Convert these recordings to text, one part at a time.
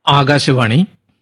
ആകാശവാണി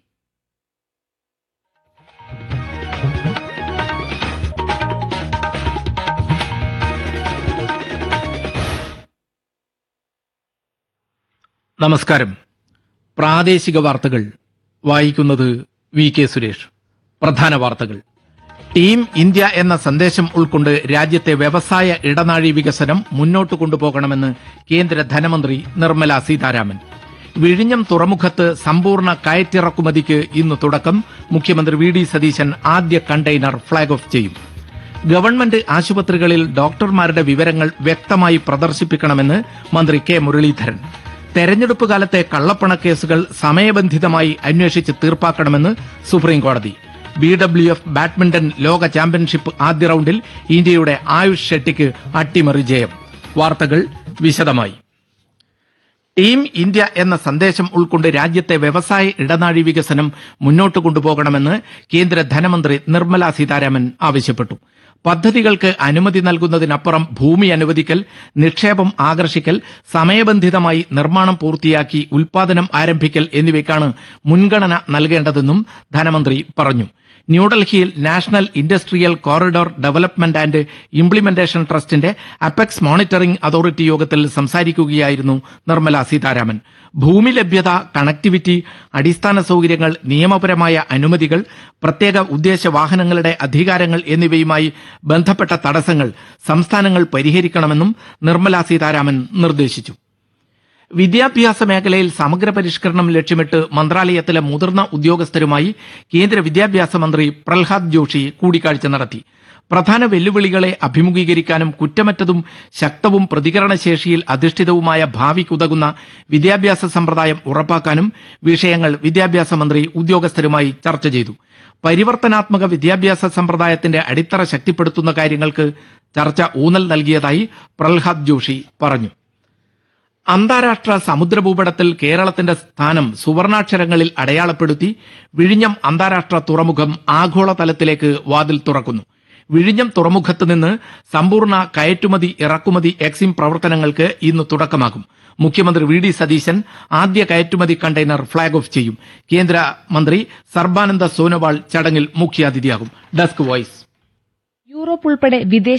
നമസ്കാരം പ്രാദേശിക വാർത്തകൾ വായിക്കുന്നത് വി കെ സുരേഷ് പ്രധാന വാർത്തകൾ ടീം ഇന്ത്യ എന്ന സന്ദേശം ഉൾക്കൊണ്ട് രാജ്യത്തെ വ്യവസായ ഇടനാഴി വികസനം മുന്നോട്ട് കൊണ്ടുപോകണമെന്ന് കേന്ദ്ര ധനമന്ത്രി നിർമ്മല സീതാരാമൻ വിഴിഞ്ഞം തുറമുഖത്ത് സമ്പൂർണ്ണ കയറ്റിറക്കുമതിക്ക് ഇന്ന് തുടക്കം മുഖ്യമന്ത്രി വി ഡി സതീശൻ ആദ്യ കണ്ടെയ്നർ ഫ്ളാഗ് ഓഫ് ചെയ്യും ഗവൺമെന്റ് ആശുപത്രികളിൽ ഡോക്ടർമാരുടെ വിവരങ്ങൾ വ്യക്തമായി പ്രദർശിപ്പിക്കണമെന്ന് മന്ത്രി കെ മുരളീധരൻ തെരഞ്ഞെടുപ്പ് കാലത്തെ കള്ളപ്പണ കേസുകൾ സമയബന്ധിതമായി അന്വേഷിച്ച് തീർപ്പാക്കണമെന്ന് സുപ്രീംകോടതി ബി ഡബ്ല്യു എഫ് ബാഡ്മിന്റൺ ലോക ചാമ്പ്യൻഷിപ്പ് ആദ്യ റൌണ്ടിൽ ഇന്ത്യയുടെ ആയുഷ് ഷെട്ടിക്ക് അട്ടിമറി ജയം വാർത്തകൾ വിശദമായി ടീം ഇന്ത്യ എന്ന സന്ദേശം ഉൾക്കൊണ്ട് രാജ്യത്തെ വ്യവസായ ഇടനാഴി വികസനം മുന്നോട്ട് കൊണ്ടുപോകണമെന്ന് കേന്ദ്ര ധനമന്ത്രി നിർമ്മല സീതാരാമൻ ആവശ്യപ്പെട്ടു പദ്ധതികൾക്ക് അനുമതി നൽകുന്നതിനപ്പുറം ഭൂമി അനുവദിക്കൽ നിക്ഷേപം ആകർഷിക്കൽ സമയബന്ധിതമായി നിർമ്മാണം പൂർത്തിയാക്കി ഉൽപാദനം ആരംഭിക്കൽ എന്നിവയ്ക്കാണ് മുൻഗണന നൽകേണ്ടതെന്നും ധനമന്ത്രി പറഞ്ഞു ന്യൂഡൽഹിയിൽ national industrial corridor development and implementation ട്രസ്റ്റിന്റെ അപെക്സ് മോണിറ്ററിംഗ് അതോറിറ്റി യോഗത്തിൽ സംസാരിക്കുകയായിരുന്നു നിർമ്മല സീതാരാമൻ ഭൂമി ലഭ്യത കണക്ടിവിറ്റി അടിസ്ഥാന സൗകര്യങ്ങൾ നിയമപരമായ അനുമതികൾ പ്രത്യേക ഉദ്ദേശ വാഹനങ്ങളുടെ അധികാരങ്ങൾ എന്നിവയുമായി ബന്ധപ്പെട്ട തടസ്സങ്ങൾ സംസ്ഥാനങ്ങൾ പരിഹരിക്കണമെന്നും നിർമ്മല സീതാരാമൻ നിർദ്ദേശിച്ചു വിദ്യാഭ്യാസ മേഖലയിൽ സമഗ്ര പരിഷ്കരണം ലക്ഷ്യമിട്ട് മന്ത്രാലയത്തിലെ മുതിർന്ന ഉദ്യോഗസ്ഥരുമായി കേന്ദ്ര വിദ്യാഭ്യാസ മന്ത്രി പ്രഹ്ലാദ് ജോഷി കൂടിക്കാഴ്ച നടത്തി പ്രധാന വെല്ലുവിളികളെ അഭിമുഖീകരിക്കാനും കുറ്റമറ്റതും ശക്തവും പ്രതികരണശേഷിയിൽ അധിഷ്ഠിതവുമായ ഭാവിക്കുതകുന്ന വിദ്യാഭ്യാസ സമ്പ്രദായം ഉറപ്പാക്കാനും വിഷയങ്ങൾ വിദ്യാഭ്യാസ മന്ത്രി ഉദ്യോഗസ്ഥരുമായി ചർച്ച ചെയ്തു പരിവർത്തനാത്മക വിദ്യാഭ്യാസ സമ്പ്രദായത്തിന്റെ അടിത്തറ ശക്തിപ്പെടുത്തുന്ന കാര്യങ്ങൾക്ക് ചർച്ച ഊന്നൽ നൽകിയതായി പ്രഹ്ലാദ് ജോഷി പറഞ്ഞു അന്താരാഷ്ട്ര സമുദ്രഭൂപടത്തിൽ കേരളത്തിന്റെ സ്ഥാനം സുവർണാക്ഷരങ്ങളിൽ അടയാളപ്പെടുത്തി വിഴിഞ്ഞം അന്താരാഷ്ട്ര തുറമുഖം ആഗോളതലത്തിലേക്ക് വാതിൽ തുറക്കുന്നു വിഴിഞ്ഞം തുറമുഖത്ത് നിന്ന് സമ്പൂർണ്ണ കയറ്റുമതി ഇറക്കുമതി എക്സിം പ്രവർത്തനങ്ങൾക്ക് ഇന്ന് തുടക്കമാകും മുഖ്യമന്ത്രി വി ഡി സതീശൻ ആദ്യ കയറ്റുമതി കണ്ടെയ്നർ ഫ്ളാഗ് ഓഫ് ചെയ്യും കേന്ദ്ര മന്ത്രി സർബാനന്ദ സോനോവാൾ ചടങ്ങിൽ മുഖ്യാതിഥിയാകും ഡെസ്ക് വോയിസ് യൂറോപ്പ് ഉൾപ്പെടെ വിദേശ